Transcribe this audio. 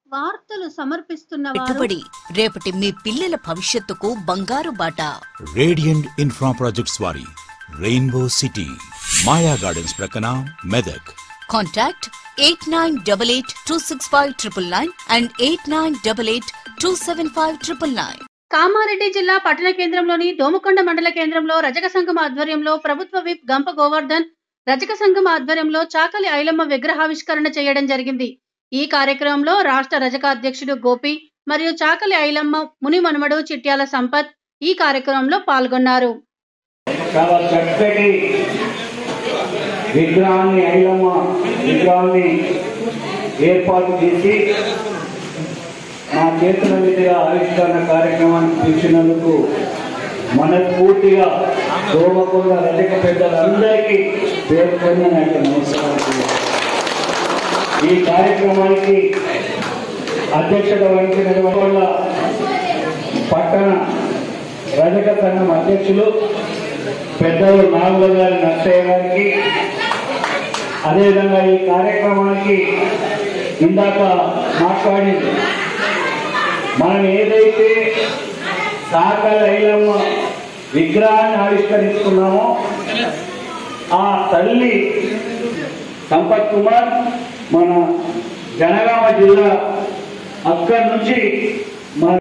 వార్తలు సమర్పిస్తున్న వారు పెట్టుబడి రేపటి మీ పిల్లల భవిష్యత్తుకు బంగారు బాట రేడియంట్ ఇన్ఫ్రా ప్రాజెక్ట్స్ వారి రెయిన్బో సిటీ మాయా గార్డెన్స్ ప్రక్కన Medak contact eight nine double eight two six five triple nine and eight nine double eight two seven five triple nine Kamareddy జిల్లా పట్టణ కేంద్రంలోని దోమకొండ మండల కేంద్రంలో రజక సంఘం ఆధ్వర్యంలో ప్రభుత్వ విప్ గంప గోవర్ధన్ రజక సంఘం ఆధ్వర్యంలో చాకలి ఐలమ్మ విగ్రహావిష్కరణ చేయడం జరిగింది ఈ కార్యక్రమంలో రాష్ట్ర రజక అధ్యక్షుడు గోపి మరియు చాకలి ఐలమ్మ ముని మనుమడు చిట్యాల సంపత్ ఈ కార్యక్రమంలో పాల్గొన్నారు చాలా చక్కటి విగ్రహాన్ని ఐలమ్మ విగ్రహాన్ని ఏర్పాటు చేసి మా చేతుల మీదుగా ఆవిష్కరణ కార్యక్రమానికి పిలిచినందుకు మనస్ఫూర్తిగా దోమకొండ రజక పెద్దలందరికీ పేర్కొన్న నా యొక్క నమస్కారాలు ఈ కార్యక్రమానికి అధ్యక్షత వహించినటువంటి వల్ల పట్టణ రజక సంఘం అధ్యక్షులు పెద్దలు నాగుల గారి నర్సయ్య గారికి అదేవిధంగా ఈ కార్యక్రమానికి ఇందాక మాట్లాడింది మనం ఏదైతే సాకల ఐలమ్మ విగ్రహాన్ని ఆవిష్కరిస్తున్నామో ఆ తల్లి సంపత్ కుమార్ మన జనగామ జిల్లా అక్కడి నుంచి మన